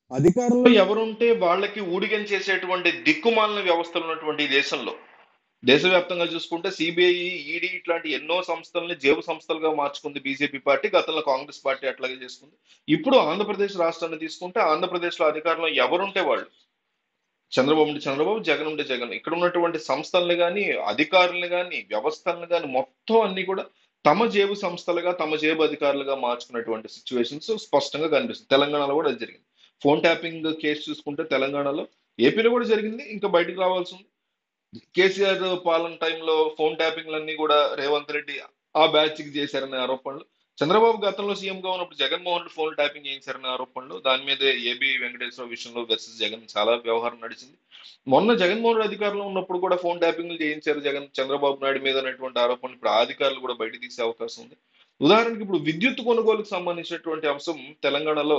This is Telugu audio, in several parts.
అధికారంలో ఎవరుంటే వాళ్ళకి ఊడిగం చేసేటువంటి దిక్కుమాలిన వ్యవస్థలు ఉన్నటువంటి ఈ దేశంలో దేశవ్యాప్తంగా చూసుకుంటే సిబిఐ ఈడీ ఇట్లాంటి ఎన్నో సంస్థల్ని జేబు సంస్థలుగా మార్చుకుంది బీజేపీ పార్టీ గతంలో కాంగ్రెస్ పార్టీ అట్లాగే చేసుకుంది ఇప్పుడు ఆంధ్రప్రదేశ్ రాష్ట్రాన్ని తీసుకుంటే ఆంధ్రప్రదేశ్ లో అధికారంలో ఎవరుంటే వాళ్ళు చంద్రబాబు ఉంటే చంద్రబాబు జగన్ ఉంటే జగన్ ఇక్కడ ఉన్నటువంటి సంస్థల్ని కానీ అధికారుల్ని కానీ వ్యవస్థల్ని కానీ మొత్తం అన్ని కూడా తమ జేబు సంస్థలుగా తమ జేబు అధికారులుగా మార్చుకున్నటువంటి సిచ్యువేషన్స్ స్పష్టంగా కనిపిస్తుంది తెలంగాణలో కూడా అది జరిగింది ఫోన్ ట్యాపింగ్ కేసు చూసుకుంటే తెలంగాణలో ఏపీలో కూడా జరిగింది ఇంకా బయటకు రావాల్సి ఉంది కేసీఆర్ పాలన టైంలో ఫోన్ ట్యాపింగ్లన్నీ కూడా రేవంత్ రెడ్డి ఆ బ్యాచ్ కి చేశారనే ఆరోపణలు చంద్రబాబు గతంలో సీఎం గా ఉన్నప్పుడు జగన్మోహన్ రెడ్డి ఫోన్ ట్యాపింగ్ చేయించారనే ఆరోపణలు దాని మీదే ఏబి వెంకటేశ్వర విషయంలో వర్సెస్ జగన్ చాలా వ్యవహారం నడిచింది మొన్న జగన్మోహన్ రెడ్డి అధికారంలో ఉన్నప్పుడు కూడా ఫోన్ ట్యాపింగ్లు చేయించారు జగన్ చంద్రబాబు నాయుడు మీద అనేటువంటి ఆరోపణలు ఇప్పుడు ఆ అధికారులు కూడా బయట తీసే అవకాశం ఉంది ఉదాహరణకి ఇప్పుడు విద్యుత్ కొనుగోలుకు సంబంధించినటువంటి అంశం తెలంగాణలో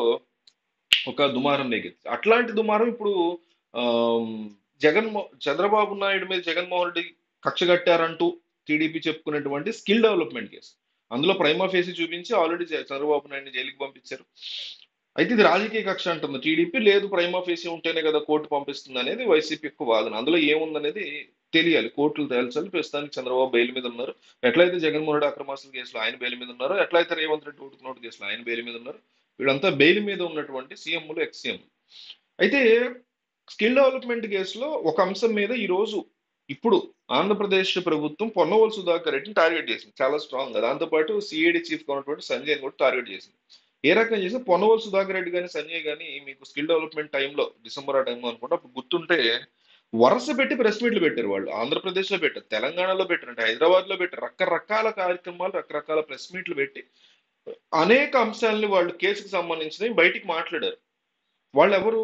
ఒక దుమారం నెగింది అట్లాంటి దుమారం ఇప్పుడు ఆమ్, జగన్ చంద్రబాబు నాయుడు మీద జగన్మోహన్ రెడ్డి కక్ష కట్టారంటూ టీడీపీ చెప్పుకునేటువంటి స్కిల్ డెవలప్మెంట్ కేసు అందులో ప్రైమా ఫేసి చూపించి ఆల్రెడీ చంద్రబాబు నాయుడిని జైలుకి పంపించారు అయితే ఇది రాజకీయ కక్ష అంటుంది టీడీపీ లేదు ప్రైమా ఫేసి ఉంటేనే కదా కోర్టు పంపిస్తుంది అనేది వైసీపీ యొక్క వాదన అందులో ఏముందనేది తెలియాలి కోర్టులు తేల్చాలి ప్రస్తుతానికి చంద్రబాబు బెయిల్ మీద ఉన్నారు ఎట్లయితే జగన్మోహన్ రెడ్డి అక్రమాస్తుల కేసులో ఆయన బెయిల్ మీద ఉన్నారో ఎట్లయితే రేవంత్ రెడ్డి ఓటుకు నోటు కేసులో ఆయన బెయిల్ మీద ఉన్నారు వీళ్ళంతా బెయిల్ మీద ఉన్నటువంటి సీఎంలు ఎక్స్ సీఎంలు అయితే స్కిల్ డెవలప్మెంట్ కేసులో ఒక అంశం మీద ఈ రోజు ఇప్పుడు ఆంధ్రప్రదేశ్ ప్రభుత్వం పొన్నవోలు సుధాకర్ రెడ్డిని టార్గెట్ చేసింది చాలా స్ట్రాంగ్ గా దాంతోపాటు సిఐడి చీఫ్ గా ఉన్నటువంటి సంజయ్ కూడా టార్గెట్ చేసింది ఏ రకంగా చేసి పొన్నవోలు సుధాకర్ రెడ్డి కానీ సంజయ్ కానీ మీకు స్కిల్ డెవలప్మెంట్ టైంలో డిసెంబర్ ఆ టైంలో అనుకుంటే అప్పుడు గుర్తుంటే వరుస పెట్టి ప్రెస్ మీట్లు పెట్టారు వాళ్ళు ఆంధ్రప్రదేశ్ లో పెట్టారు తెలంగాణలో పెట్టారు అంటే హైదరాబాద్ లో పెట్టారు రకరకాల కార్యక్రమాలు రకరకాల ప్రెస్ మీట్లు పెట్టి అనేక అంశాలని వాళ్ళు కేసుకు సంబంధించినవి బయటికి మాట్లాడారు వాళ్ళు ఎవరు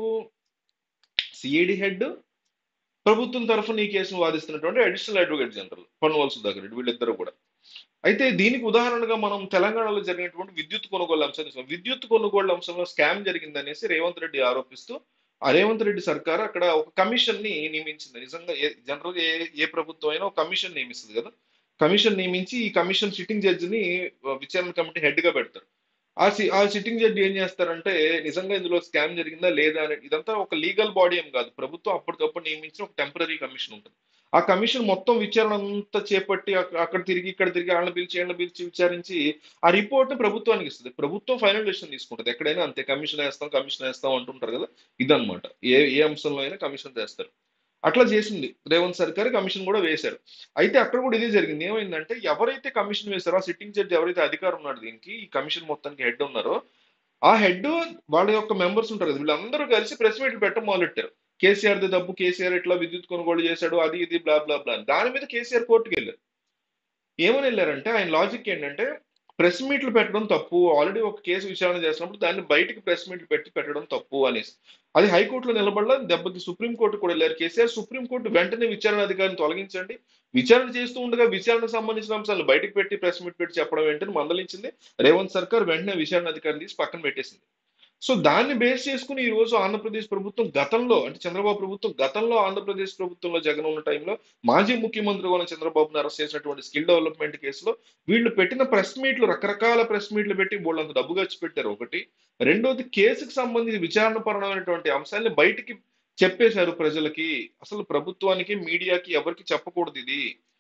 సిఐడి హెడ్ ప్రభుత్వం తరఫున ఈ కేసును వాదిస్తున్నటువంటి additional advocate general Ponnavolu Sudhakar Reddy వీళ్ళిద్దరు కూడా అయితే దీనికి ఉదాహరణగా మనం తెలంగాణలో జరిగినటువంటి విద్యుత్ కొనుగోలు అంశం చూసాం. విద్యుత్ కొనుగోలు అంశంలో స్కామ్ జరిగిందనేసి రేవంత్ రెడ్డి ఆరోపిస్తూ ఆ రేవంత్ రెడ్డి సర్కార్ అక్కడ ఒక కమిషన్ ని నియమించింది నిజంగా జనరల్ ఏ ఏ ప్రభుత్వం అయినా ఒక కమిషన్ నియమిస్తుంది కదా కమిషన్ నియమించి ఈ కమిషన్ సిట్టింగ్ జడ్జిని విచారణ కమిటీ హెడ్ గా పెడతారు ఆ సి ఆ సిట్టింగ్ జడ్జి ఏం చేస్తారంటే నిజంగా ఇందులో స్కామ్ జరిగిందా లేదా అని ఇదంతా ఒక లీగల్ బాడీ ఏం కాదు ప్రభుత్వం అప్పటికప్పుడు నియమించిన ఒక టెంపరీ కమిషన్ ఉంటుంది ఆ కమిషన్ మొత్తం విచారణ అంతా చేపట్టి అక్క- అక్కడ తిరిగి ఇక్కడ తిరిగి వాళ్ళని పిలిచి వీళ్ళని పిలిచి విచారించి ఆ రిపోర్ట్ ని ప్రభుత్వానికి ఇస్తుంది ప్రభుత్వం ఫైనల్ డెసిషన్ తీసుకుంటుంది ఎక్కడైనా అంతే కమిషన్ వేస్తాం కమిషన్ వేస్తాం అంటుంటారు కదా ఇదన్నమాట ఏ ఏ అంశంలో అయినా కమిషన్ చేస్తారు అట్లా చేసింది రేవంత్ సర్కార్ కమిషన్ కూడా వేశారు అయితే అక్కడ కూడా ఇదే జరిగింది ఏమైందంటే ఎవరైతే కమిషన్ వేశారో ఆ సిట్టింగ్ జడ్జి ఎవరైతే అధికారం ఉన్నాడు దీనికి ఈ కమిషన్ మొత్తానికి హెడ్ ఉన్నారో ఆ హెడ్ వాళ్ళ యొక్క మెంబర్స్ ఉంటారు కదా వీళ్ళందరూ కలిసి ప్రెస్ మీట్లు పెట్టడం మొదలెట్టారు కేసీఆర్ ది తప్పు కేసీఆర్ ఇట్లా విద్యుత్ కొనుగోలు చేశాడు అది ఇది బ్లా బ్లా బ్లా అని. దాని మీద కేసీఆర్ కోర్టుకు వెళ్ళారు ఏమని వెళ్ళారంటే ఆయన లాజిక్ ఏంటంటే ప్రెస్ మీట్లు పెట్టడం తప్పు ఆల్రెడీ ఒక కేసు విచారణ చేసినప్పుడు దాన్ని బయటికి ప్రెస్ మీట్లు పెట్టి పెట్టడం తప్పు అనేసి అది హైకోర్టులో నిలబడలా దెబ్బకి సుప్రీంకోర్టు కూడా వెళ్ళారు కేసీఆర్ సుప్రీంకోర్టు వెంటనే విచారణ అధికారిని తొలగించండి విచారణ చేస్తూ ఉండగా విచారణకు సంబంధించిన అంశాలను బయటకు పెట్టి ప్రెస్ మీట్ పెట్టి చెప్పడం ఏంటని మందలించింది రేవంత్ సర్కార్ వెంటనే విచారణ అధికారిని తీసి పక్కన పెట్టేసింది సో దాన్ని బేస్ చేసుకుని ఈ రోజు ఆంధ్రప్రదేశ్ ప్రభుత్వం గతంలో అంటే చంద్రబాబు ప్రభుత్వం గతంలో ఆంధ్రప్రదేశ్ ప్రభుత్వంలో జగన్ ఉన్న టైంలో మాజీ ముఖ్యమంత్రిగా ఉన్న చంద్రబాబును అరెస్ట్ చేసినటువంటి స్కిల్ డెవలప్మెంట్ కేసులో వీళ్ళు పెట్టిన ప్రెస్ మీట్లు రకరకాల ప్రెస్ మీట్లు పెట్టి వాళ్ళంత డబ్బు ఖర్చు పెట్టారు ఒకటి రెండోది కేసుకు సంబంధించి విచారణ పరమైనటువంటి అంశాన్ని బయటికి చెప్పేశారు ప్రజలకి అసలు ప్రభుత్వానికి మీడియాకి ఎవరికి చెప్పకూడదు ఇది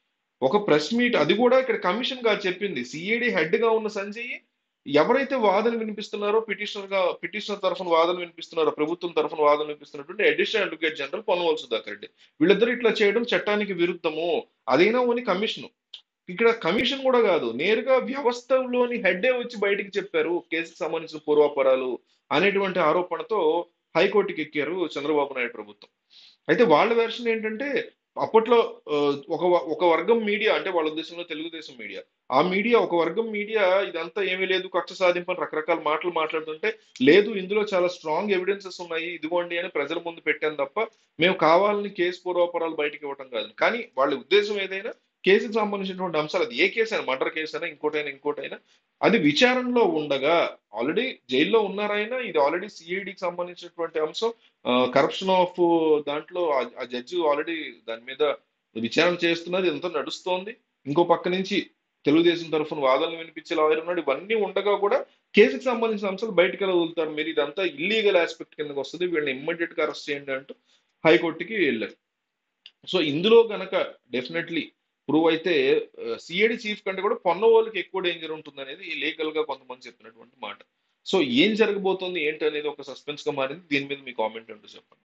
ఒక ప్రెస్ మీట్ అది కూడా ఇక్కడ కమిషన్ గా చెప్పింది సిఐడి హెడ్ గా ఉన్న సంజయ్ ఎవరైతే వాదన వినిపిస్తున్నారో పిటిషనర్ గా పిటిషనర్ తరఫున వాదన వినిపిస్తున్నారో ప్రభుత్వం తరఫున వాదన వినిపిస్తున్నటువంటి additional advocate general Ponnavolu Sudhakar Reddy వీళ్ళిద్దరు ఇట్లా చేయడం చట్టానికి విరుద్ధము అదైనా ఓని కమిషన్ ఇక్కడ కమిషన్ కూడా కాదు నేరుగా వ్యవస్థలోని హెడ్డే వచ్చి బయటికి చెప్పారు కేసుకు సంబంధించిన పూర్వాపరాలు అనేటువంటి ఆరోపణతో హైకోర్టుకి ఎక్కారు చంద్రబాబు నాయుడు ప్రభుత్వం అయితే వాళ్ళ వెర్షన్ ఏంటంటే అప్పట్లో ఆ, ఒక వ- ఒక వర్గం మీడియా అంటే వాళ్ళ ఉద్దేశంలో తెలుగుదేశం మీడియా ఆ మీడియా ఒక వర్గం మీడియా ఇదంతా ఏమీ లేదు కక్ష సాధింపని రకరకాల మాటలు మాట్లాడుతుంటే లేదు ఇందులో చాలా స్ట్రాంగ్ ఎవిడెన్సెస్ ఉన్నాయి ఇదిగోండి అని ప్రజల ముందు పెట్టాను తప్ప మేము కావాలని కేసు పూర్వాపరాలు బయటికి ఇవ్వటం కాదు కానీ వాళ్ళ ఉద్దేశం ఏదైనా కేసుకు సంబంధించినటువంటి అంశాలు అది ఏ కేసు అయినా మర్డర్ కేసు అయినా ఇంకోటైనా ఇంకోటైనా అది విచారణలో ఉండగా ఆల్రెడీ జైల్లో ఉన్నారైనా ఇది ఆల్రెడీ సిఐడికి సంబంధించినటువంటి అంశం కరప్షన్ ఆఫ్ దాంట్లో ఆ- ఆ జడ్జి ఆల్రెడీ దాని మీద విచారణ చేస్తున్నది ఎంతో నడుస్తోంది ఇంకో పక్క నుంచి తెలుగుదేశం తరఫున వాదనలు వినిపించే లాయర్ ఉన్నాడు ఇవన్నీ ఉండగా కూడా కేసుకి సంబంధించిన అంశాలు బయటకు ఎలా వదులుతారు మీరు ఇదంతా ఇల్లీగల్ ఆస్పెక్ట్ కిందకి వస్తుంది వీళ్ళని ఇమ్మీడియట్ గా అరెస్ట్ చేయండి అంటూ హైకోర్టుకి వెళ్ళారు సో ఇందులో గనక డెఫినెట్లీ ప్రూవ్ అయితే సిఐడి చీఫ్ కంటే కూడా పొన్నవాళ్ళకి ఎక్కువ డేంజర్ ఉంటుంది అనేది లీగల్ గా కొంతమంది చెప్పినటువంటి మాట సో ఏం జరగబోతోంది ఏంటి అనేది ఒక సస్పెన్స్ గా మారింది దీని మీద మీ కామెంట్ అంటూ చెప్పండి